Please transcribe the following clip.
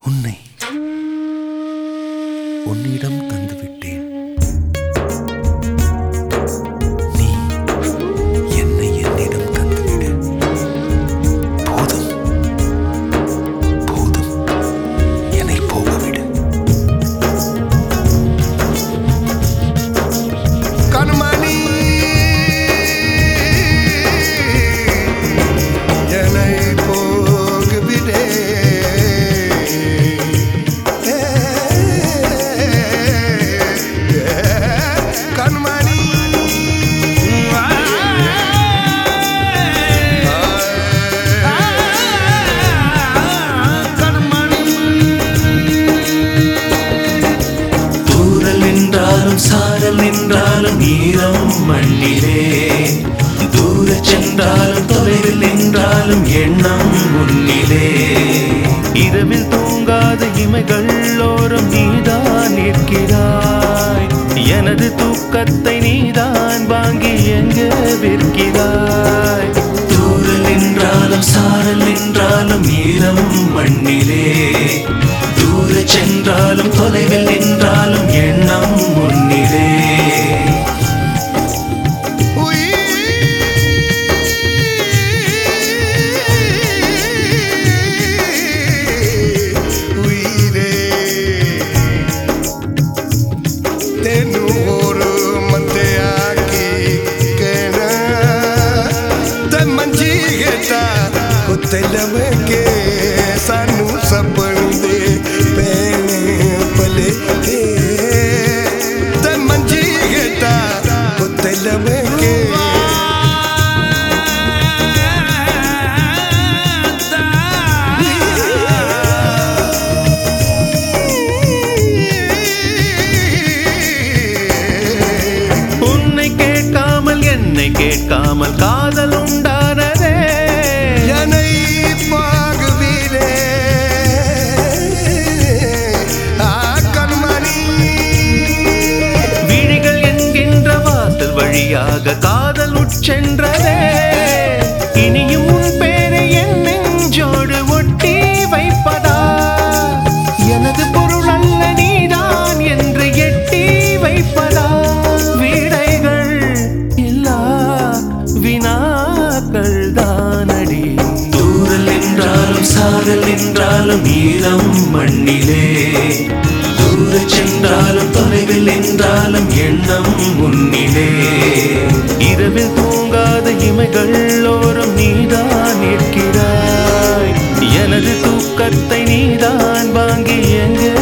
உன்னை உன்னிடம் தந்துவிட்டேன் நீ என்னை என்னிடம் தந்துவிடு போதும் போதும் என்னை போகவிடு கண்மணி என்னை போகவிடே கண்மணி தூரல் நின்றாலும் சாரல் நின்றாலும் ஈரம் மண்ணிலே தூர சென்றாலும் தொலைவில் நின்றாலும் எண்ணம் முன்னிலே இரவில் தூங்காத இமைகள் ஓரம் நீதான் நிற்கிறாய் எனது தூக்கத்தை நீதான் வாங்கி எங்க விற்கிறாய் தூரல் நின்றாலும் சாரல் நின்றாலும் ஈரம் மண்ணிலே தூர சென்றாலும் தொலைவில் நின்றாலும் எண்ணம் முன்னிலே உயிரே ਤੈਨੂੰ ਹੋਰ ਮੰਦਿਆ ਕੀ ਕਹਿਣਾ ਤੇ ਮੰਜੀ ਘਟਾ ਉੱਤੇ ਲਵੇ ਕੇ ਸਾਨੂੰ ਸਪਣ ਦੇ ਪੈਣੇ ਭਲੇ ਕੇ ਤੇ ਮੰਜੀ ਘਟਾ ਉੱਤੇ ਲਵੇ ਕੇ உன்னை கேட்காமல் என்னை கேட்காமல் காதல் உண்டானதே என்னை பாகுவீரே ஆ கண்மணி விழிகள் என்கின்ற வாசல் வழியாக காதல் உட்சென்றதே இனியும் உன் பேரை என் நெஞ்சோடு ஒட்டி வைப்பதா எனது பொருள் அல்ல நீதான் என்று எட்டி வைப்பதா வீடைகள் இல்லா வினாக்கள் தானடி தூரல் என்றாலும் சாரல் என்றாலும் ஈரம் மண்ணிலே தூர சென்றாலும் தொலைவில் என்றாலும் எண்ணம் முன்னிலே இரவில் தூங்காத இமைகள் ஓரம் நீதான் நிற்கிறாய் எனது தூக்கத்தை நீதான் வாங்கி எங்க